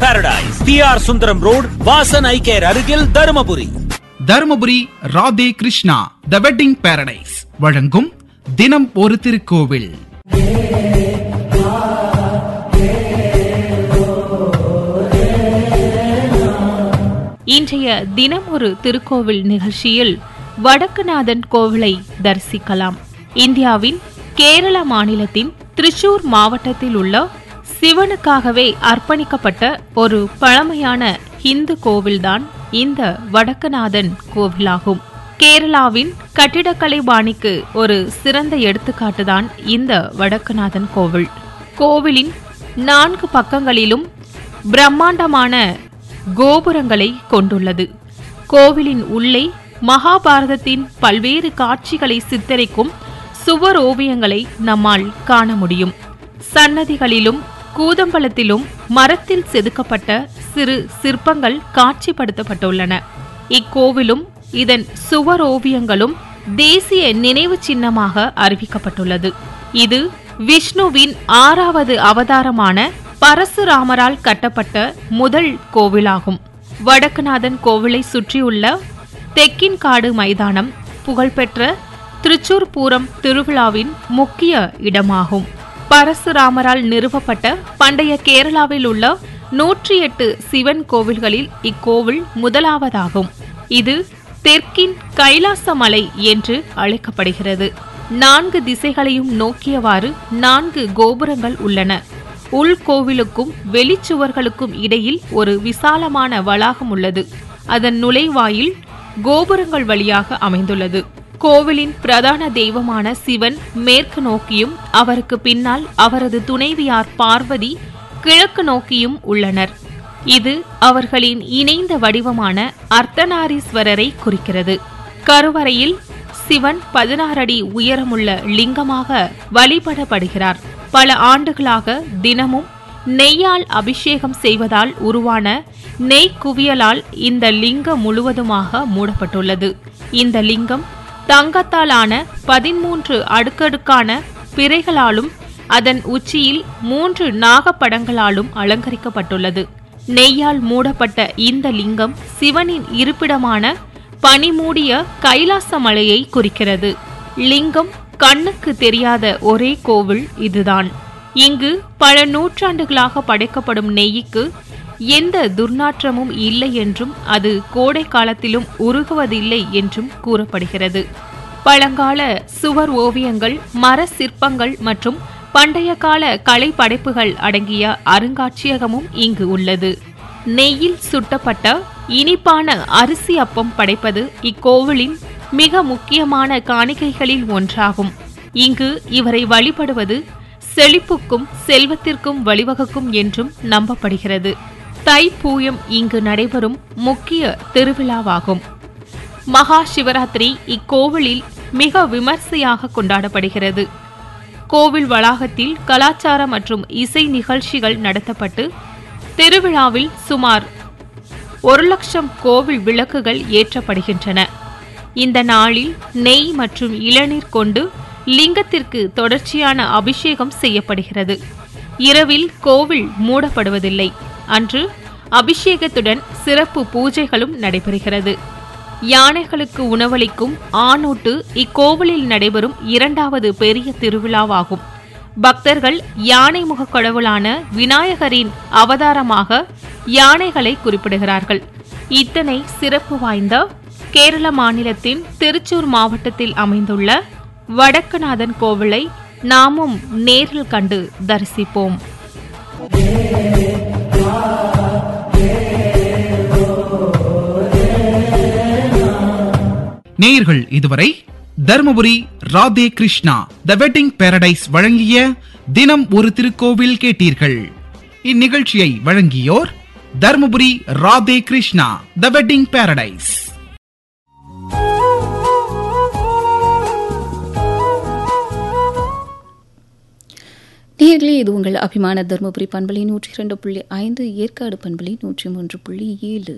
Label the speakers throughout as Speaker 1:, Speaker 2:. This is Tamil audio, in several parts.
Speaker 1: Paradise P R Sundaram road Vasan Eye Care அருகில் Dharmapuri
Speaker 2: Dharmapuri Radhe Krishna the Wedding Paradise வழங்கும் தினம் ஒரு திருக்கோவில்
Speaker 3: இன்றைய தினம் ஒரு திருக்கோவில் நிகழ்ச்சியில் வடக்குநாதன் கோவிலை தரிசிக்கலாம் இந்தியாவின் கேரள மாநிலத்தின் திருச்சூர் மாவட்டத்தில் உள்ள சிவனுக்காகவே அர்ப்பணிக்கப்பட்ட ஒரு பழமையான இந்து கோவில்தான் இந்த வடக்குநாதன் கோவிலாகும் கேரளாவின் கட்டிடக்கலை பாணிக்கு ஒரு சிறந்த எடுத்துக்காட்டுதான் இந்த வடக்குநாதன் கோவில் கோவிலின் நான்கு பக்கங்களிலும் பிரம்மாண்டமான கோபுரங்களை கொண்டுள்ளது கோவிலின் உள்ளே மகாபாரதத்தின் பல்வேறு காட்சிகளை சித்தரிக்கும் சுவர் ஓவியங்களை நம்மால் காண முடியும் சன்னதிகளிலும் கூதம்பலத்திலும் மரத்தில் செதுக்கப்பட்ட சிறு சிற்பங்கள் காட்சிப்படுத்தப்பட்டுள்ளன இக்கோவிலும் இதன் சுவர் ஓவியங்களும் தேசிய நினைவு சின்னமாக அறிவிக்கப்பட்டுள்ளது இது விஷ்ணுவின் ஆறாவது அவதாரமான பரசுராமரால் கட்டப்பட்ட முதல் கோவிலாகும் வடக்குநாதன் கோவிலை சுற்றியுள்ள தெக்கின்காடு மைதானம் புகழ்பெற்ற திருச்சூர் பூரம் திருவிழாவின் முக்கிய இடமாகும் பரசுராமரால் நிறுவப்பட்ட பண்டைய கேரளாவில் உள்ள நூற்றி எட்டு சிவன் கோவில்களில் இக்கோவில் முதலாவதாகும் இது தெற்கின் கைலாச மலை என்று அழைக்கப்படுகிறது நான்கு திசைகளையும் நோக்கியவாறு நான்கு கோபுரங்கள் உள்ளன உள்கோவிலுக்கும் வெளிச்சுவர்களுக்கும் இடையில் ஒரு விசாலமான வளாகம் உள்ளது அதன் நுழைவாயில் கோபுரங்கள் வழியாக அமைந்துள்ளது கோவிலின் பிரதான தெய்வமான சிவன் மேற்கு நோக்கியும் அவருக்கு பின்னால் அவரது துணைவியார் பார்வதி கிழக்கு நோக்கியும் உள்ளனர் இது அவர்களின் இணைந்த வடிவமான அர்த்தநாரீஸ்வரரை குறிக்கிறது கருவறையில் சிவன் பதினாறு அடி உயரமுள்ள லிங்கமாக வழிபடப்படுகிறார் பல ஆண்டுகளாக தினமும் நெய்யால் அபிஷேகம் செய்வதால் உருவான நெய் குவியலால் இந்த லிங்கம் முழுவதுமாக மூடப்பட்டுள்ளது இந்த லிங்கம் தங்கத்தால் ஆன பதிமூன்று அடுக்கடுக்கான பிறைகளாலும் அதன் உச்சியில் மூன்று நாகப்படங்களாலும் அலங்கரிக்கப்பட்டுள்ளது நெய்யால் மூடப்பட்ட இந்த லிங்கம் சிவனின் இருப்பிடமான பனிமூடிய கைலாச மலையை குறிக்கிறது லிங்கம் கண்ணுக்கு தெரியாத ஒரே கோவில் இதுதான் இங்கு பல நூற்றாண்டுகளாக படைக்கப்படும் நெய்யிக்கு எந்த துர்நாற்றமும் இல்லை என்றும் அது கோடை காலத்திலும் உருகுவதில்லை என்றும் கூறப்படுகிறது பழங்கால சுவர் ஓவியங்கள் மர சிற்பங்கள் மற்றும் பண்டைய கால கலை படைப்புகள் அடங்கிய அருங்காட்சியகமும் இங்கு உள்ளது நெய்யில் சுட்டப்பட்ட இனிப்பான அரிசி அப்பம் படைப்பது இக்கோவிலின் மிக முக்கியமான காணிக்கைகளில் ஒன்றாகும் இங்கு இவரை வழிபடுவது செழிப்புக்கும் செல்வத்திற்கும் வழிவகுக்கும் என்றும் நம்பப்படுகிறது தைப்பூயம் இங்கு நடைபெறும் முக்கிய திருவிழாவாகும் மகா சிவராத்திரி இக்கோவிலில் மிக விமர்சையாக கொண்டாடப்படுகிறது கோவில் வளாகத்தில் கலாச்சார மற்றும் இசை நிகழ்ச்சிகள் நடத்தப்பட்டு திருவிழாவில் சுமார் ஒரு லட்சம் கோவில் விளக்குகள் ஏற்றப்படுகின்றன இந்த நாளில் நெய் மற்றும் இளநீர் கொண்டு லிங்கத்திற்கு தொடர்ச்சியான அபிஷேகம் செய்யப்படுகிறது இரவில் கோவில் மூடப்படுவதில்லை அன்று அபிஷேகத்துடன் சிறப்பு பூஜைகளும் நடைபெறுகிறது யானைகளுக்கு உணவளிக்கும் ஆணூட்டு இக்கோவிலில் நடைபெறும் இரண்டாவது பெரிய திருவிழாவாகும் பக்தர்கள் யானை முக கடவுளான விநாயகரின் அவதாரமாக யானைகளை குறிப்பிடுகிறார்கள் இத்தனை சிறப்பு வாய்ந்த கேரள மாநிலத்தின் திருச்சூர் மாவட்டத்தில் அமைந்துள்ள வடக்குநாதன் கோவிலை நாமும் நேரில் கண்டு தரிசிப்போம்
Speaker 2: நேயர்கள் இதுவரை Dharmapuri Radhe Krishna the Wedding Paradise வழங்கிய தினம் ஒரு திருக்கோவில் கேட்டீர்கள் இந்நிகழ்ச்சியை வழங்கியோர் Dharmapuri Radhe Krishna the Wedding Paradise
Speaker 4: நேர்களே இது உங்கள் அபிமான தருமபுரி பண்பலை நூற்றி இரண்டு புள்ளி ஐந்து ஏற்காடு பண்பலை நூற்றி மூன்று புள்ளி ஏழு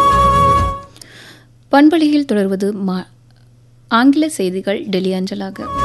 Speaker 4: பண்பலையில் தொடர்வது மா- ஆங்கில செய்திகள் டெல்லி அஞ்சலாக